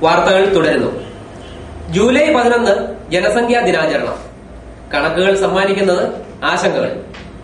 വാർത്തകൾ തുടരുന്നു ജൂലൈ പതിനൊന്ന് ജനസംഖ്യാ ദിനാചരണം കണക്കുകൾ സമ്മാനിക്കുന്നത് ആശങ്കകൾ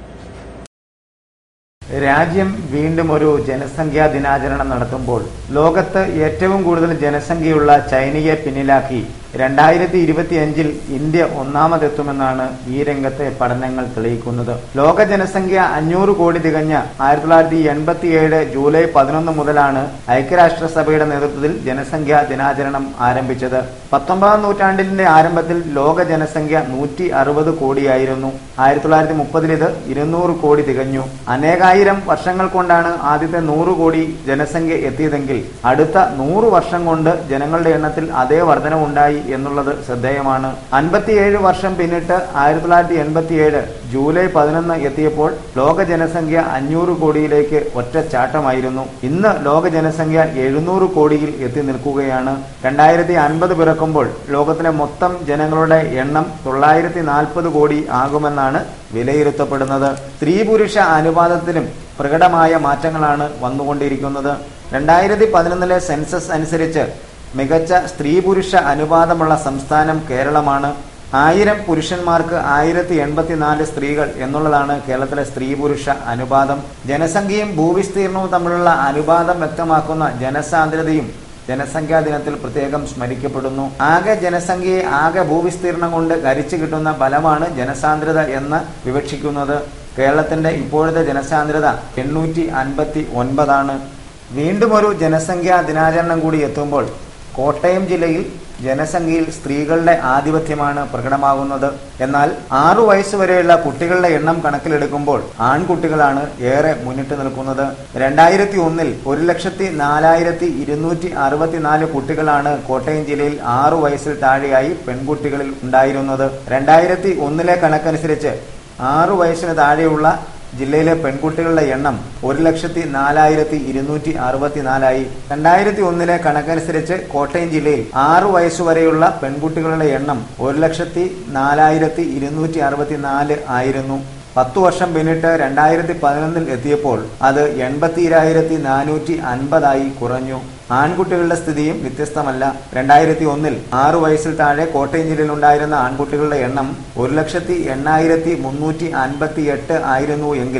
രാജ്യം വീണ്ടും ഒരു ജനസംഖ്യാ ദിനാചരണം നടത്തുമ്പോൾ ലോകത്ത് ഏറ്റവും കൂടുതൽ ജനസംഖ്യയുള്ള ചൈനയെ പിന്നിലാക്കി രണ്ടായിരത്തി ഇരുപത്തിയഞ്ചിൽ ഇന്ത്യ ഒന്നാമതെത്തുമെന്നാണ് ഈ രംഗത്തെ പഠനങ്ങൾ തെളിയിക്കുന്നത് ലോക ജനസംഖ്യ അഞ്ഞൂറ് കോടി തികഞ്ഞ ആയിരത്തി തൊള്ളായിരത്തി എൺപത്തിയേഴ് ജൂലൈ പതിനൊന്ന് മുതലാണ് ഐക്യരാഷ്ട്രസഭയുടെ നേതൃത്വത്തിൽ ജനസംഖ്യാ ദിനാചരണം ആരംഭിച്ചത് പത്തൊമ്പതാം നൂറ്റാണ്ടിന്റെ ആരംഭത്തിൽ ലോക ജനസംഖ്യ നൂറ്റി അറുപത് കോടിയായിരുന്നു ആയിരത്തി തൊള്ളായിരത്തി മുപ്പതിൽ ഇത് ഇരുന്നൂറ് കോടി തികഞ്ഞു അനേകായിരം വർഷങ്ങൾ കൊണ്ടാണ് ആദ്യത്തെ നൂറ് കോടി ജനസംഖ്യ എത്തിയതെങ്കിൽ അടുത്ത നൂറ് വർഷം കൊണ്ട് ജനങ്ങളുടെ എണ്ണത്തിൽ അതേ വർധനവുണ്ടായി എന്നുള്ളത് ശ്രദ്ധേയമാണ് അൻപത്തിയേഴ് വർഷം പിന്നിട്ട് ആയിരത്തി തൊള്ളായിരത്തി എൺപത്തിയേഴ് ജൂലൈ പതിനൊന്ന് എത്തിയപ്പോൾ ലോക ജനസംഖ്യ അഞ്ഞൂറ് കോടിയിലേക്ക് ഒറ്റച്ചാട്ടമായിരുന്നു ഇന്ന് ലോക ജനസംഖ്യ എഴുന്നൂറ് കോടിയിൽ എത്തി നിൽക്കുകയാണ് രണ്ടായിരത്തി അൻപത് പിറക്കുമ്പോൾ ലോകത്തിലെ മൊത്തം ജനങ്ങളുടെ എണ്ണം തൊള്ളായിരത്തി നാൽപ്പത് കോടി ആകുമെന്നാണ് വിലയിരുത്തപ്പെടുന്നത് സ്ത്രീ പുരുഷ അനുപാതത്തിലും പ്രകടമായ മാറ്റങ്ങളാണ് വന്നുകൊണ്ടിരിക്കുന്നത് രണ്ടായിരത്തി പതിനൊന്നിലെ സെൻസസ് അനുസരിച്ച് മികച്ച സ്ത്രീ പുരുഷ അനുപാതമുള്ള സംസ്ഥാനം കേരളമാണ് ആയിരം പുരുഷന്മാർക്ക് ആയിരത്തി എൺപത്തിനാല് സ്ത്രീകൾ എന്നുള്ളതാണ് കേരളത്തിലെ സ്ത്രീ പുരുഷ അനുപാതം ജനസംഖ്യയും ഭൂവിസ്തീർണവും തമ്മിലുള്ള അനുപാതം വ്യക്തമാക്കുന്ന ജനസാന്ദ്രതയും ജനസംഖ്യാ ദിനത്തിൽ പ്രത്യേകം സ്മരിക്കപ്പെടുന്നു ആകെ ജനസംഖ്യയെ ആകെ ഭൂവിസ്തീർണം കൊണ്ട് കരിച്ചു കിട്ടുന്ന ബലമാണ് ജനസാന്ദ്രത എന്ന് വിവക്ഷിക്കുന്നത് കേരളത്തിന്റെ ഇപ്പോഴത്തെ ജനസാന്ദ്രത എണ്ണൂറ്റി അൻപത്തി ഒൻപതാണ് വീണ്ടും ഒരു ജനസംഖ്യാ ദിനാചരണം കൂടി എത്തുമ്പോൾ കോട്ടയം ജില്ലയിൽ ജനസംഖ്യയിൽ സ്ത്രീകളുടെ ആധിപത്യമാണ് പ്രകടമാകുന്നത് എന്നാൽ ആറു വയസ്സുവരെയുള്ള കുട്ടികളുടെ എണ്ണം കണക്കിലെടുക്കുമ്പോൾ ആൺകുട്ടികളാണ് ഏറെ മുന്നിട്ട് നിൽക്കുന്നത് രണ്ടായിരത്തി ഒന്നിൽ ഒരു ലക്ഷത്തി നാലായിരത്തി ഇരുന്നൂറ്റി അറുപത്തിനാല് കുട്ടികളാണ് കോട്ടയം ജില്ലയിൽ ആറു വയസ്സിൽ താഴെയായി പെൺകുട്ടികളിൽ ഉണ്ടായിരുന്നത് രണ്ടായിരത്തി ഒന്നിലെ കണക്കനുസരിച്ച് ആറു വയസ്സിന് താഴെയുള്ള ജില്ലയിലെ പെൺകുട്ടികളുടെ എണ്ണം ഒരു ലക്ഷത്തി നാലായിരത്തി ഇരുന്നൂറ്റി അറുപത്തിനാലായി രണ്ടായിരത്തി ഒന്നിലെ കണക്കനുസരിച്ച് കോട്ടയം ജില്ലയിൽ ആറു വയസ്സുവരെയുള്ള പെൺകുട്ടികളുടെ എണ്ണം ഒരു ലക്ഷത്തി നാലായിരത്തി ഇരുന്നൂറ്റി അറുപത്തിനാല് ആയിരുന്നു പത്തു വർഷം പിന്നിട്ട് രണ്ടായിരത്തി പതിനൊന്നിൽ എത്തിയപ്പോൾ അത് എൺപത്തിരായിരത്തി നാനൂറ്റി അൻപതായി കുറഞ്ഞു ആൺകുട്ടികളുടെ സ്ഥിതിയും വ്യത്യസ്തമല്ല രണ്ടായിരത്തി ഒന്നിൽ ആറു വയസ്സിൽ താഴെ കോട്ടയം ജില്ലയിൽ ഉണ്ടായിരുന്ന ആൺകുട്ടികളുടെ എണ്ണം ഒരു ലക്ഷത്തി എണ്ണായിരത്തി മുന്നൂറ്റി അൻപത്തി എട്ട് ആയിരുന്നു എങ്കിൽ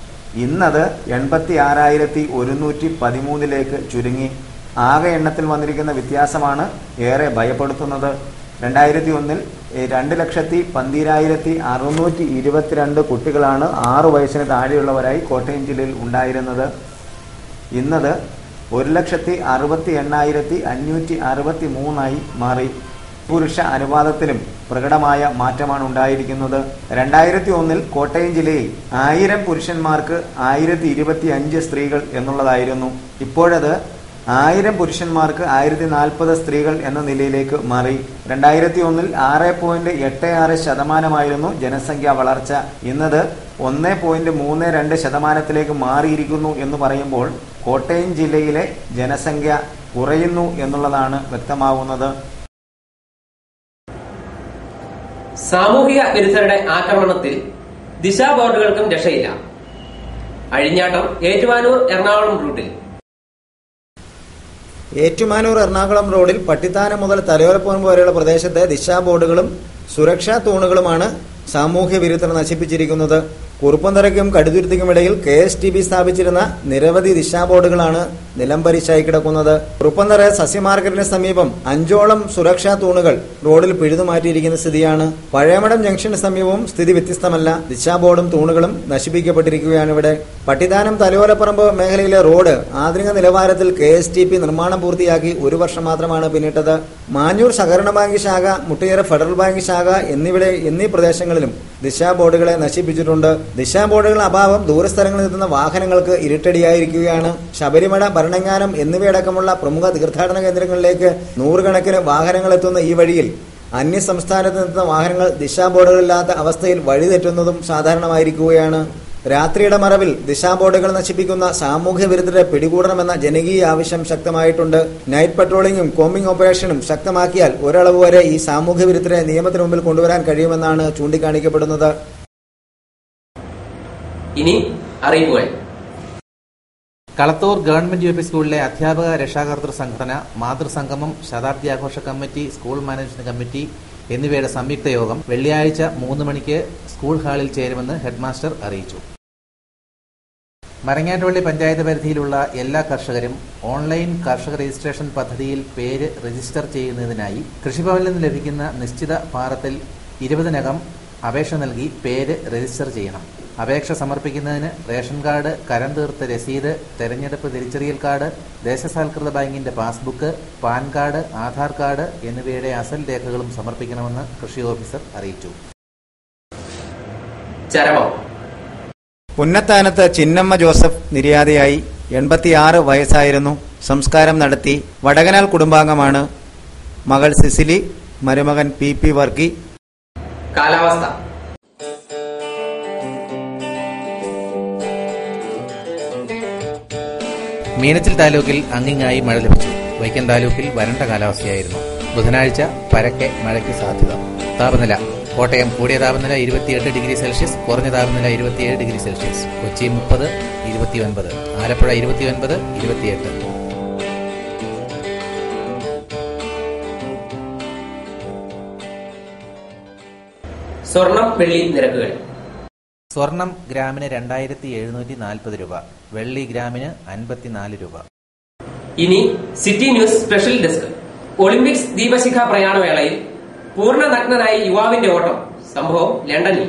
ഇന്നത് എൺപത്തി ആറായിരത്തി ഒരുന്നൂറ്റി പതിമൂന്നിലേക്ക് ചുരുങ്ങി ആകെ എണ്ണത്തിൽ വന്നിരിക്കുന്ന വ്യത്യാസമാണ് ഏറെ ഭയപ്പെടുത്തുന്നത് രണ്ടായിരത്തി ഒന്നിൽ രണ്ട് ലക്ഷത്തി പന്തിരായിരത്തി അറുന്നൂറ്റി ഇരുപത്തിരണ്ട് കുട്ടികളാണ് ആറു വയസ്സിന് താഴെയുള്ളവരായി കോട്ടയം ജില്ലയിൽ ഉണ്ടായിരുന്നത് ഇന്നത് ഒരു ലക്ഷത്തി അറുപത്തി എണ്ണായിരത്തി അഞ്ഞൂറ്റി അറുപത്തി മൂന്നായി മാറി പുരുഷ അനുപാതത്തിലും പ്രകടമായ മാറ്റമാണ് ഉണ്ടായിരിക്കുന്നത് രണ്ടായിരത്തി ഒന്നിൽ കോട്ടയം ജില്ലയിൽ ആയിരം പുരുഷന്മാർക്ക് ആയിരത്തി ഇരുപത്തി അഞ്ച് സ്ത്രീകൾ എന്നുള്ളതായിരുന്നു ഇപ്പോഴത് ആയിരം പുരുഷന്മാർക്ക് ആയിരത്തി നാൽപ്പത് സ്ത്രീകൾ എന്ന നിലയിലേക്ക് മാറി രണ്ടായിരത്തി ഒന്നിൽ ആറ് പോയിന്റ് എട്ട് ആറ് ശതമാനമായിരുന്നു ജനസംഖ്യ വളർച്ച ഇന്നത് ഒന്ന് പോയിന്റ് മൂന്ന് രണ്ട് ശതമാനത്തിലേക്ക് മാറിയിരിക്കുന്നു എന്ന് പറയുമ്പോൾ കോട്ടയം ജില്ലയിലെ ജനസംഖ്യ കുറയുന്നു എന്നുള്ളതാണ് വ്യക്തമാകുന്നത് സാമൂഹിക വിരുദ്ധരുടെ ആക്രമണത്തിൽ ദിശാ ബോർഡുകൾക്കും രക്ഷയില്ല അഴിഞ്ഞാട്ടം ഏറ്റുമാനൂർ എറണാകുളം റൂട്ടിൽ ഏറ്റുമാനൂർ എറണാകുളം റോഡിൽ പട്ടിത്താനം മുതൽ തലയോലപ്പുറമ്പ് വരെയുള്ള പ്രദേശത്തെ ദിശാ ബോർഡുകളും സുരക്ഷാ തൂണുകളുമാണ് സാമൂഹ്യ വിരുദ്ധർ നശിപ്പിച്ചിരിക്കുന്നത് കുറുപ്പന്തറയ്ക്കും കടുതുരുത്തിക്കുമിടയിൽ കെ എസ് ടി ബി സ്ഥാപിച്ചിരുന്ന നിരവധി ദിശാ ബോർഡുകളാണ് നിലംപരിശായി കിടക്കുന്നത് കുറുപ്പന്തറ സസ്യമാർക്കറ്റിന് സമീപം അഞ്ചോളം സുരക്ഷാ തൂണുകൾ റോഡിൽ പിഴുതുമാറ്റിയിരിക്കുന്ന സ്ഥിതിയാണ് പഴയമടം ജംഗ്ഷന് സമീപവും സ്ഥിതി വ്യത്യസ്തമല്ല ദിശാ ബോർഡും തൂണുകളും നശിപ്പിക്കപ്പെട്ടിരിക്കുകയാണ് ഇവിടെ പട്ടിദാനം തലയോലപ്പറമ്പ് മേഖലയിലെ റോഡ് ആധുനിക നിലവാരത്തിൽ കെ എസ് ടി പി നിർമ്മാണം പൂർത്തിയാക്കി ഒരു വർഷം മാത്രമാണ് പിന്നിട്ടത് മാഞ്ഞൂർ സഹകരണ ബാങ്ക് ശാഖ മുട്ടിയറ ഫെഡറൽ ബാങ്ക് ശാഖ എന്നിവിടെ എന്നീ പ്രദേശങ്ങളിലും ദിശാ ബോർഡുകളെ നശിപ്പിച്ചിട്ടുണ്ട് ദിശാ ബോർഡുകൾ അഭാവം ദൂരസ്ഥലങ്ങളിൽ എത്തുന്ന വാഹനങ്ങൾക്ക് ഇരുട്ടടിയായിരിക്കുകയാണ് ശബരിമല ഭരണങ്ങാനം എന്നിവയടക്കമുള്ള പ്രമുഖ തീർത്ഥാടന കേന്ദ്രങ്ങളിലേക്ക് നൂറുകണക്കിന് വാഹനങ്ങൾ എത്തുന്ന ഈ വഴിയിൽ അന്യ സംസ്ഥാനത്ത് നിന്നെത്തുന്ന വാഹനങ്ങൾ ദിശാ ബോർഡുകളില്ലാത്ത അവസ്ഥയിൽ വഴിതെറ്റുന്നതും സാധാരണമായിരിക്കുകയാണ് രാത്രിയുടെ മറവിൽ ദിശാ ബോർഡുകൾ നശിപ്പിക്കുന്ന സാമൂഹ്യ വിരുദ്ധരെ പിടികൂടണമെന്ന ജനകീയ ആവശ്യം ശക്തമായിട്ടുണ്ട് നൈറ്റ് പട്രോളിംഗും കോമ്പിംഗ് ഓപ്പറേഷനും ശക്തമാക്കിയാൽ ഒരളവ് വരെ ഈ സാമൂഹ്യ വിരുദ്ധരെ നിയമത്തിന് മുമ്പിൽ കൊണ്ടുവരാൻ കഴിയുമെന്നാണ് ചൂണ്ടിക്കാണിക്കപ്പെടുന്നത് ഇനി അറിയിപ്പുകൾ കളത്തൂർ ഗവൺമെന്റ് യു പി സ്കൂളിലെ അധ്യാപക രക്ഷാകർതൃ സംഘടന മാതൃസംഗമം ശതാബ്ദി ആഘോഷ കമ്മിറ്റി സ്കൂൾ മാനേജ്മെന്റ് കമ്മിറ്റി എന്നിവയുടെ സംയുക്ത യോഗം വെള്ളിയാഴ്ച മൂന്ന് മണിക്ക് സ്കൂൾ ഹാളിൽ ചേരുമെന്ന് ഹെഡ്മാസ്റ്റർ അറിയിച്ചു മരങ്ങാട്ടുപള്ളി പഞ്ചായത്ത് പരിധിയിലുള്ള എല്ലാ കർഷകരും ഓൺലൈൻ കർഷക രജിസ്ട്രേഷൻ പദ്ധതിയിൽ പേര് രജിസ്റ്റർ ചെയ്യുന്നതിനായി കൃഷിഭവനിൽ നിന്ന് ലഭിക്കുന്ന നിശ്ചിത പാറത്തിൽ ഇരുപതിനകം അപേക്ഷ നൽകി പേര് രജിസ്റ്റർ ചെയ്യണം അപേക്ഷ സമർപ്പിക്കുന്നതിന് റേഷൻ കാർഡ് കരം തീർത്ത രസീത് തെരഞ്ഞെടുപ്പ് തിരിച്ചറിയൽ കാർഡ് ദേശസാൽകൃത ബാങ്കിന്റെ passbook PAN card Aadhaar card എന്നിവയുടെ അസൽ രേഖകളും സമർപ്പിക്കണമെന്ന് കൃഷി ഓഫീസർ അറിയിച്ചു ചരമം പുന്നത്താനത്ത് ചിന്നമ്മ ജോസഫ് നിര്യാതയായി എൺപത്തിയാറ് വയസ്സായിരുന്നു സംസ്കാരം നടത്തി വടകനാൽ കുടുംബാംഗമാണ് മകൾ സിസിലി മരുമകൻ പി പി വർക്കി കാലാവസ്ഥ മീനച്ചിൽ താലൂക്കിൽ അങ്ങിങ്ങായി മഴ ലഭിച്ചു വൈക്കം താലൂക്കിൽ വരണ്ട കാലാവസ്ഥയായിരുന്നു ബുധനാഴ്ച പരക്കെ മഴയ്ക്ക് സാധ്യത താപനില കോട്ടയം കൂടിയ താപനില ഇരുപത്തിയെട്ട് ഡിഗ്രി സെൽഷ്യസ് കുറഞ്ഞ താപനില ഇരുപത്തിയേഴ് ഡിഗ്രി സെൽഷ്യസ് കൊച്ചി മുപ്പത് ഇരുപത്തിയൊൻപത് ആലപ്പുഴ ഇരുപത്തിയൊൻപത് ഇരുപത്തിയെട്ട് സ്വർണം വെള്ളി നിരക്കുകൾ സ്വർണം ഗ്രാമിന് രണ്ടായിരത്തി എഴുന്നൂറ്റി നാൽപ്പത് രൂപ വെള്ളി ഗ്രാമിന് അൻപത്തിനാല് രൂപ ഇനി city news special desk Olympics ദീപശിഖ പ്രയാണവേളയിൽ പൂർണ്ണ നഗ്നനായി യുവാവിന്റെ ഓട്ടം സംഭവം ലണ്ടനിൽ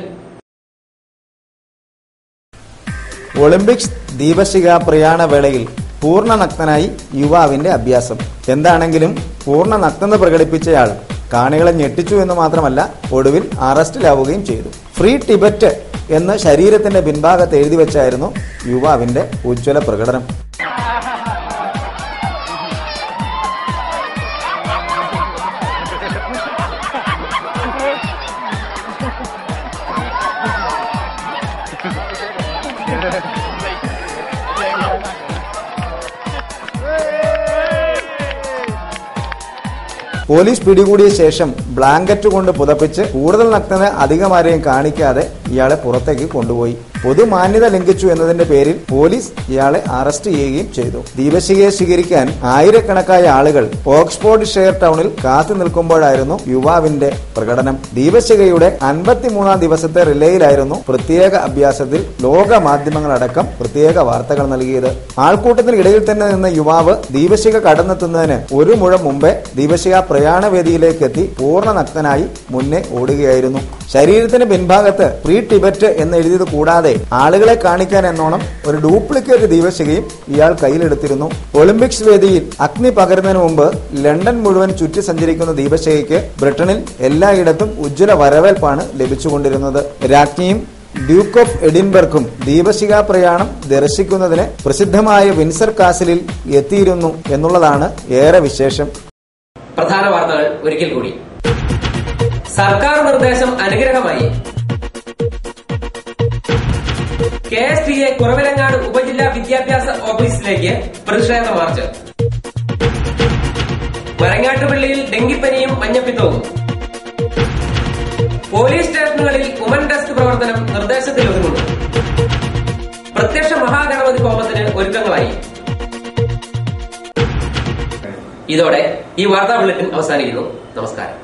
ഒളിമ്പിക്സ് ദീപശിഖ പ്രയാണ വേളയിൽ പൂർണ്ണ നഗ്നനായി യുവാവിന്റെ അഭ്യാസം എന്താണെങ്കിലും പൂർണ്ണ നഗ്നത പ്രകടിപ്പിച്ചയാൾ കാണികളെ ഞെട്ടിച്ചു എന്ന് മാത്രമല്ല ഒടുവിൽ അറസ്റ്റിലാവുകയും ചെയ്തു ഫ്രീ ടിബറ്റ് എന്ന് ശരീരത്തിന്റെ പിൻഭാഗത്ത് എഴുതി വെച്ചായിരുന്നു യുവാവിന്റെ ഉജ്ജ്വല പ്രകടനം പോലീസ് പിടികൂടിയ ശേഷം ബ്ലാങ്കറ്റ് കൊണ്ട് പുതപ്പിച്ച് കൂടുതൽ നഗ്നത അധികമാരെയും കാണിക്കാതെ ഇയാളെ പുറത്തേക്ക് കൊണ്ടുപോയി പൊതുമാന്യത ലംഘിച്ചു എന്നതിന്റെ പേരിൽ പോലീസ് ഇയാളെ അറസ്റ്റ് ചെയ്യുകയും ചെയ്തു ദീപശികയെ സ്വീകരിക്കാൻ ആയിരക്കണക്കായ ആളുകൾ ഓക്സ്ഫോർഡ് ഷെയർ ടൗണിൽ കാത്തു നിൽക്കുമ്പോഴായിരുന്നു യുവാവിന്റെ പ്രകടനം ദീപശികയുടെ അൻപത്തിമൂന്നാം ദിവസത്തെ റിലേയിലായിരുന്നു പ്രത്യേക അഭ്യാസത്തിൽ ലോക മാധ്യമങ്ങളടക്കം പ്രത്യേക വാർത്തകൾ നൽകിയത് ആൾക്കൂട്ടത്തിന് ഇടയിൽ തന്നെ നിന്ന യുവാവ് ദീപശിക കടന്നെത്തുന്നതിന് ഒരു മുഴം മുമ്പേ ദീപശിക പ്രയാണവേദിയിലേക്ക് എത്തി പൂർണ്ണ നഗ്നനായി മുന്നേ ഓടുകയായിരുന്നു ശരീരത്തിന് പിൻഭാഗത്ത് പ്രീ ടിബറ്റ് എന്ന് എഴുതിയത് കൂടാതെ ആളുകളെ കാണിക്കാൻ എന്നോണം ഒരു ഡ്യൂപ്ലിക്കേറ്റ് ദീപശികയും ഇയാൾ കയ്യിലെടുത്തിരുന്നു ഒളിമ്പിക്സ് വേദിയിൽ അഗ്നി പകരുന്നതിന് മുമ്പ് ലണ്ടൻ മുഴുവൻ ചുറ്റി സഞ്ചരിക്കുന്ന ദീപശികയ്ക്ക് ബ്രിട്ടനിൽ എല്ലായിടത്തും ഉജ്ജ്വല വരവേൽപ്പാണ് ലഭിച്ചുകൊണ്ടിരുന്നത് രാജ്ഞിയും ഡ്യൂക്ക് ഓഫ് എഡിൻബർഗും ദീപശിഖാ പ്രയാണം ദർശിക്കുന്നതിന് പ്രസിദ്ധമായ വിൻസർ കാസിലിൽ എത്തിയിരുന്നു എന്നുള്ളതാണ് ഏറെ വിശേഷം പ്രധാന വാർത്തകൾ ഒരിക്കൽ കൂടി സർക്കാർ നിർദ്ദേശം അനുഗ്രഹമായി K S T A Kuravilangad ഉപജില്ലാ വിദ്യാഭ്യാസ ഓഫീസിലേക്ക് പ്രതിഷേധ മാർച്ച് മരങ്ങാട്ടുപള്ളിയിൽ ഡെങ്കിപ്പനിയും മഞ്ഞപ്പിത്തവും പോലീസ് സ്റ്റേഷനുകളിൽ ഉമൻ ഡെസ്ക് പ്രവർത്തനം നിർദ്ദേശത്തിൽ ഒതുങ്ങുന്നു പ്രത്യക്ഷ മഹാഗണപതി ഹോമത്തിന് ഒരുക്കങ്ങളായി ഇതോടെ ഈ വാർത്താ ബുള്ളറ്റിൻ അവസാനിക്കുന്നു നമസ്കാരം